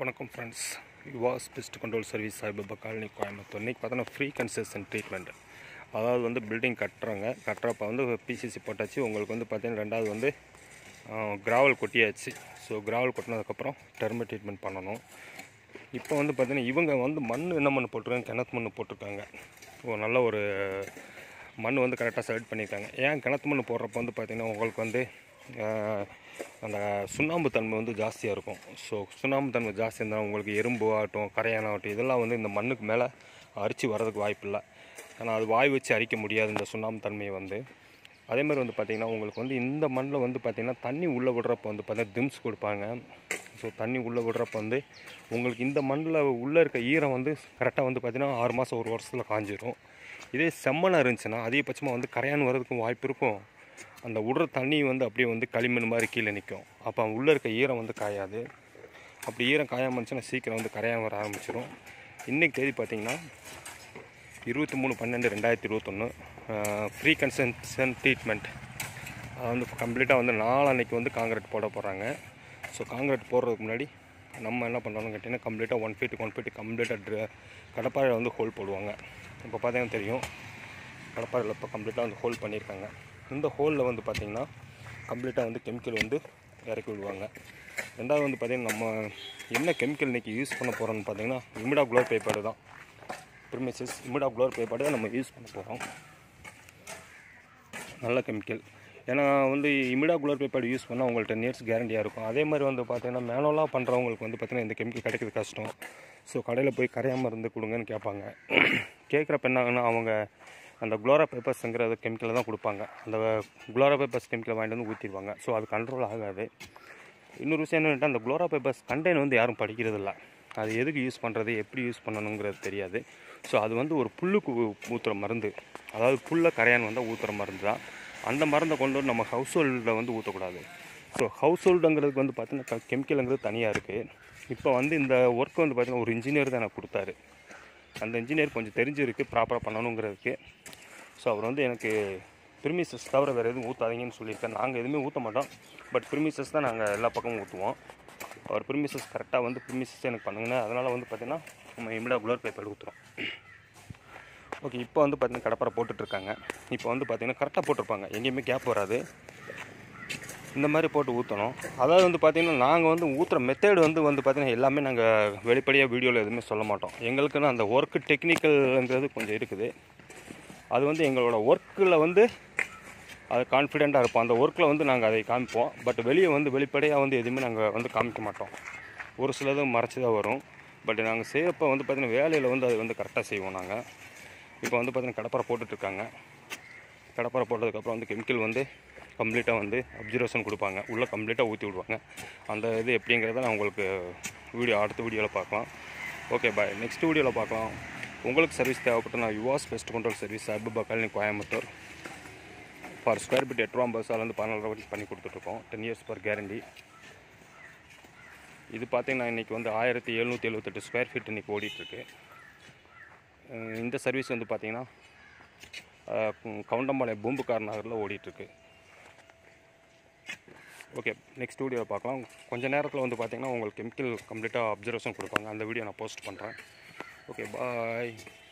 வணக்கம் friends Yuvas pest control service Saibaba colony Coimbatore இன்றைக்கி பார்த்தோன்னா ஃப்ரீ கன்செஷன் ட்ரீட்மெண்ட் அதாவது வந்து பில்டிங் கட்டுறாங்க கட்டுறப்ப வந்து பிசிசி போட்டாச்சு உங்களுக்கு வந்து பார்த்தீங்கன்னா ரெண்டாவது வந்து கிராவல் கொட்டியாச்சு ஸோ கிராவல் கொட்டினதுக்கப்புறம் டெர்ம ட்ரீட்மெண்ட் பண்ணணும் இப்போ வந்து பார்த்தீங்கன்னா இவங்க வந்து மண் என்ன மண் போட்டிருக்காங்க கிணத்து மண் போட்டிருக்காங்க ஸோ நல்ல ஒரு மண் வந்து கரெக்டாக செலக்ட் பண்ணியிருக்காங்க ஏன் கிணத்து மண் போடுறப்ப வந்து பார்த்திங்கன்னா உங்களுக்கு வந்து ஆஹ், அந்த சுண்ணாம்பு தன்மை வந்து ஜாஸ்தியாக இருக்கும் ஸோ சுண்ணாம்பு தன்மை ஜாஸ்தி இருந்தால் உங்களுக்கு எறும்பு ஆகட்டும் கரையானாகட்டும் இதெல்லாம் வந்து இந்த மண்ணுக்கு மேலே அரிச்சு வர்றதுக்கு வாய்ப்பு இல்லை ஆனால் அது வாய் வச்சு அரிக்க முடியாது இந்த சுண்ணாம்பு தன்மையை வந்து அதே மாதிரி வந்து பார்த்திங்கன்னா உங்களுக்கு வந்து இந்த மண்ணில் வந்து பார்த்திங்கன்னா தண்ணி உள்ளே விடுறப்ப வந்து பார்த்தீங்கன்னா திம்ஸ் கொடுப்பாங்க ஸோ தண்ணி உள்ளே விடுறப்ப வந்து உங்களுக்கு இந்த மண்ணில் உள்ளே இருக்க ஈரம் வந்து கரெக்டாக வந்து பார்த்திங்கன்னா ஆறு மாதம் ஒரு வருஷத்தில் காஞ்சிரும் இதே செம்மண்ணாக இருந்துச்சுன்னா அதிகபட்சமாக வந்து கரையான் வர்றதுக்கும் வாய்ப்பு இருக்கும் அந்த விடுற தண்ணி வந்து அப்படியே வந்து களிமண் மாதிரி கீழே நிற்கும் அப்போ உள்ளே இருக்க ஈரம் வந்து காயாது அப்படி ஈரம் காயாம இருந்துச்சுன்னா சீக்கிரம் வந்து கரையான் வர ஆரம்பிச்சிடும் இன்றைக்கி தேதி பார்த்திங்கன்னா இருபத்தி மூணு பன்னெண்டு ரெண்டாயிரத்தி இருபத்தொன்று ஃப்ரீ கன்சன்சன் ட்ரீட்மெண்ட் அது வந்து கம்ப்ளீட்டாக வந்து நாளன்னைக்கு வந்து காங்கிரீட் போட போகிறாங்க ஸோ காங்கிரீட் போடுறதுக்கு முன்னாடி நம்ம என்ன பண்ணுறோம்னு கேட்டிங்கன்னா கம்ப்ளீட்டாக ஒன் ஃபீட்டுக்கு ஒன் ஃபீட்டு கம்ப்ளீட்டாக ட்ர கடப்பாறையில் வந்து ஹோல் போடுவாங்க இப்போ பார்த்தீங்கன்னா தெரியும் கடப்பாறையில் இப்போ கம்ப்ளீட்டாக வந்து ஹோல் பண்ணியிருக்காங்க இந்த ஹோலில் வந்து பார்த்திங்கன்னா கம்ப்ளீட்டாக வந்து கெமிக்கல் வந்து இறக்கி விடுவாங்க ரெண்டாவது வந்து பார்த்திங்கன்னா நம்ம என்ன கெமிக்கல் இன்றைக்கி யூஸ் பண்ண போகிறோம்னு பார்த்தீங்கன்னா இமிடா குளோர் பேப்பர் தான் ப்ரிமிசஸ் இமிடா குளோர் பேப்பர் தான் நம்ம யூஸ் பண்ண போகிறோம் நல்ல கெமிக்கல் ஏன்னா வந்து இமிடா குளோர் பேப்பர் யூஸ் பண்ணால் உங்களுக்கு டென் இயர்ஸ் கேரண்டியாக இருக்கும் அதே மாதிரி வந்து பார்த்தீங்கன்னா மேனுவலாக பண்ணுறவங்களுக்கு வந்து பார்த்தீங்கன்னா இந்த கெமிக்கல் கிடைக்கிறது கஷ்டம் ஸோ கடையில் போய் கரையாமல் இருந்து கொடுங்கன்னு கேட்பாங்க கேட்குறப்ப என்னாங்கன்னா அவங்க அந்த குளோரா பேப்பர்ஸுங்கிறது கெமிக்கலை தான் கொடுப்பாங்க அந்த குளோரா பேப்பர்ஸ் கெமிக்கலை வாங்கிட்டு வந்து ஊற்றிடுவாங்க ஸோ அது கண்ட்ரோல் ஆகாது இன்னொரு விஷயம் என்னென்னா அந்த குளோரா பேப்பர்ஸ் கண்டெய்ன் வந்து யாரும் படிக்கிறது இல்ல அது எதுக்கு யூஸ் பண்ணுறது எப்படி யூஸ் பண்ணணுங்கிறது தெரியாது ஸோ அது வந்து ஒரு புல்லுக்கு ஊற்றுற மருந்து அதாவது புல்லை கரையான் வந்தால் ஊற்றுற மருந்து தான் அந்த மருந்தை கொண்டு வந்து நம்ம ஹவுஸ் ஹோல்டில் வந்து ஊற்றக்கூடாது ஸோ ஹவுஸ் ஹோல்டுங்கிறதுக்கு வந்து பார்த்தீங்கன்னா கெமிக்கலுங்கிறது தனியாக இருக்குது இப்போ வந்து இந்த ஒர்க் வந்து பார்த்தீங்கன்னா ஒரு இன்ஜினியர் தான் எனக்கு கொடுத்தாரு அந்த இன்ஜினியர் கொஞ்சம் தெரிஞ்சிருக்கு ப்ராப்பராக பண்ணணுங்கிறதுக்கு ஸோ அவர் வந்து எனக்கு ப்ரிமிசஸ் தவிர வேறு எதுவும் ஊற்றாதீங்கன்னு சொல்லியிருக்காரு நாங்கள் எதுவுமே ஊற்ற மாட்டோம் பட் ப்ரிமிசஸ் தான் நாங்கள் எல்லா பக்கமும் ஊற்றுவோம் அவர் ப்ரிமிசஸ் கரெக்டாக வந்து ப்ரிமிசஸ் எனக்கு பண்ணுங்கன்னு அதனால் வந்து பார்த்திங்கன்னா நம்ம இமிடா குளோர் பேப்பர் ஊற்றுறோம் ஓகே இப்போ வந்து பார்த்திங்கன்னா கடப்பாரை போட்டுட்ருக்காங்க இப்போ வந்து பார்த்திங்கன்னா கரெக்டாக போட்டிருப்பாங்க எங்கேயுமே கேப் வராது இந்த மாதிரி போட்டு ஊற்றணும் அதாவது வந்து பார்த்திங்கன்னா நாங்கள் வந்து ஊற்றுற மெத்தேடு வந்து வந்து பார்த்திங்கன்னா எல்லாமே நாங்கள் வெளிப்படையாக வீடியோவில் எதுவுமே சொல்ல மாட்டோம் எங்களுக்குன்னு அந்த ஒர்க்கு டெக்னிக்கல்ங்கிறது கொஞ்சம் இருக்குது அது வந்து எங்களோட ஒர்க்கில் வந்து அது கான்ஃபிடெண்ட்டாக இருப்போம் அந்த ஒர்க்கில் வந்து நாங்கள் அதை காமிப்போம் பட் வெளியே வந்து வெளிப்படையாக வந்து எதுவுமே நாங்கள் வந்து காமிக்க மாட்டோம் ஒரு சிலது மறைச்சி தான் வரும் பட் நாங்கள் செய்யறப்ப வந்து பார்த்திங்கன்னா வேலையில் வந்து அது வந்து கரெக்டாக செய்வோம் நாங்கள் இப்போ வந்து பார்த்திங்கன்னா கடப்பாரை போட்டுட்ருக்காங்க கடப்பாரை போட்டதுக்கப்புறம் வந்து கெமிக்கல் வந்து கம்ப்ளீட்டாக வந்து அப்சர்வேஷன் கொடுப்பாங்க உள்ளே கம்ப்ளீட்டாக ஊற்றி விடுவாங்க அந்த இது எப்படிங்கிறத நான் உங்களுக்கு வீடியோ அடுத்த வீடியோவில் பார்க்கலாம் ஓகே பாய் நெக்ஸ்ட் வீடியோவில் பார்க்கலாம் உங்களுக்கு சர்வீஸ் தேவைப்பட்ட நான் யுவாஸ் பெஸ்ட் கண்ட்ரோல் சர்வீஸ் அபுபா colony Coimbatore four square feet எட்டு ரூபா பஸ்ஸாலேருந்து பதினாலு ரூபா பண்ணி கொடுத்துட்ருக்கோம் டென் இயர்ஸ் பர் கேரண்டி இது பார்த்தீங்கன்னா இன்றைக்கி வந்து ஆயிரத்தி எழுநூற்றி எழுபத்தெட்டு ஸ்கொயர் ஃபீட் இன்றைக்கி ஓடிட்டுருக்கு அஹ் இந்த சர்வீஸ் வந்து பார்த்திங்கன்னா கவுண்டம்பாளையம் பூம்புகார் நகரில் ஓடிட்டுருக்கு ஓகே நெக்ஸ்ட் வீடியோ பார்க்கலாம் கொஞ்ச நேரத்தில் வந்து பார்த்திங்கன்னா உங்களுக்கு கெமிக்கல் கம்ப்ளீட்டாக அப்சர்வேஷன் கொடுப்பாங்க அந்த வீடியோ நான் போஸ்ட் பண்ணுறேன் ஓகே பாய்